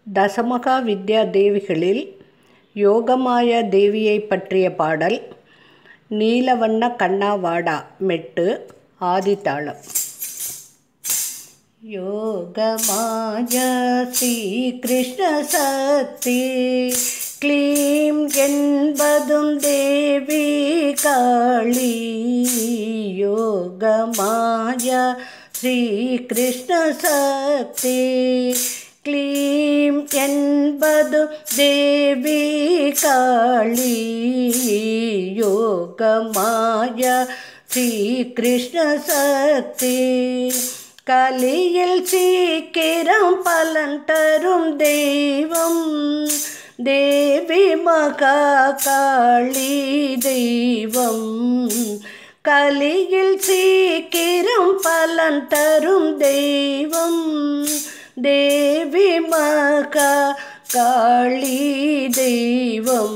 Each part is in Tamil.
தசமகா வித்யா தேவிகளில் யோகமாயா தேவியை பற்றிய பாடல் நீலவண்ண கண்ணா வாடா மெட்டு ஆதித்தாளம் யோகமாயா ஸ்ரீ கிருஷ்ண சக்தி க்ளீம் என்பதும் தேவி காளி யோகமாயா ஸ்ரீ கிருஷ்ண சக்தி க்ளீம் என்பதும் தேவி காளி யோகமாயா ஸ்ரீ கிருஷ்ண சக்தி கலியில் சீக்கிரம் பலன் தரும் தெய்வம் தேவி மகா காளி தெய்வம் கலியில் சீக்கிரம் பலன் தரும் தெய்வம் தேவி மகா காளி தெய்வம்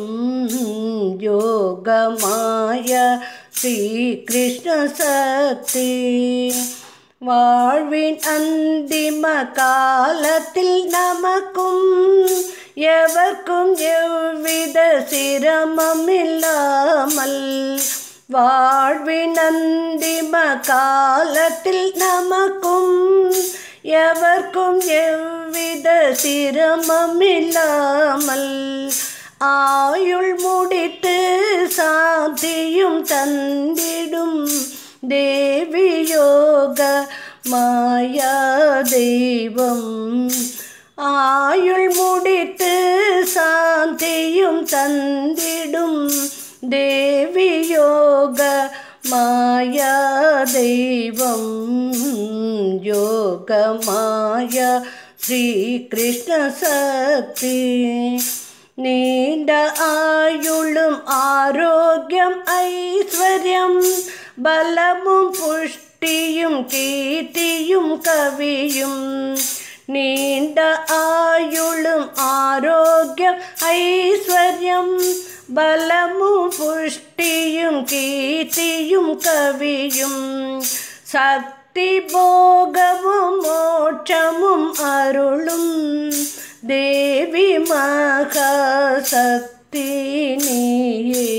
யோகமாயா ஸ்ரீ கிருஷ்ண சக்தி வாழ்வின் அந்திம காலத்தில் நமக்கும் எவர்க்கும் எவ்வித சிரமம் இல்லாமல் வாழ்வின் அந்திம காலத்தில் நமக்கும் எவர்க்கும் எவ்வித சிரமம் இல்லாமல் ஆயுள் முடித்து சாந்தியும் தந்திடும் தேவி யோக மாயா தெய்வம் ஆயுள் முடித்து சாந்தியும் தந்திடும் தேவி யோக மாயா தெய்வம் யோக மாயா ஸ்ரீ கிருஷ்ண சக்தி நீண்ட ஆயுளும் ஆரோக்கியம் ஐஸ்வர்யம் பலமும் புஷ்டியும் கீர்த்தியும் கவியும் நீண்ட ஆயுளும் ஆரோக்கியம் ஐஸ்வர்யம் பலமும் புஷ்டியும் கீர்த்தியும் கவியும் சக்தி போகமும் மோட்சமும் அருளும் தேவி மகா சக்தி நீயே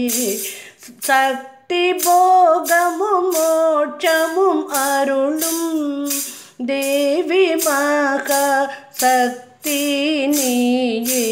சக்தி போகமும் மோட்சமும் அருளும் தேவி மகா சக்தி நீயே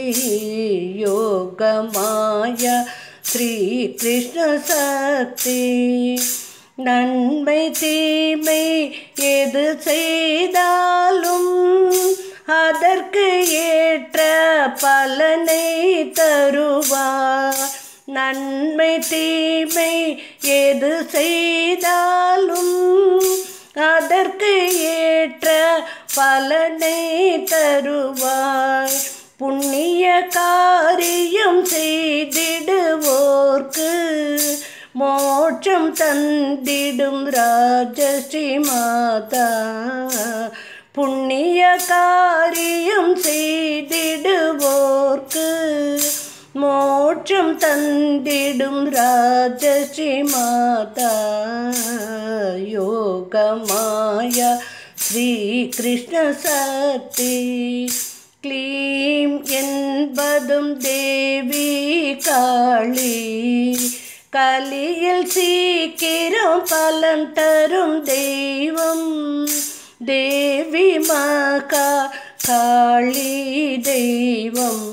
யோகமாயா ஸ்ரீ கிருஷ்ண சக்தி நன்மை தீமை எது செய்தாலும் அதற்கு ஏற்ற பலனை தருவார் நன்மை தீமை எது செய்தாலும் அதற்கு ஏற்ற பலனை தருவாய் புண்ணிய காரியம் செய்திடுவோர்க்கு மோட்சம் தந்திடும் ராஜஸ்ரீ மாதா புண்ணிய காரியம் செய்திடுவோர்க்கு மோட்சம் தந்திடும் ராஜஸ்ரீ மாதா யோகமாயா ஸ்ரீ கிருஷ்ண சக்தி க்ளீம் என்பதும் தேவி காளி கலியில் சீக்கிரம் பலன் தரும் தெய்வம் தேவி மகா காளி தெய்வம்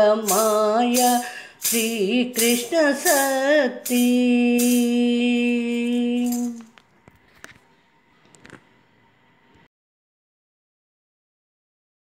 யோகமாயா ஸ்ரீ கிருஷ்ண சக்தி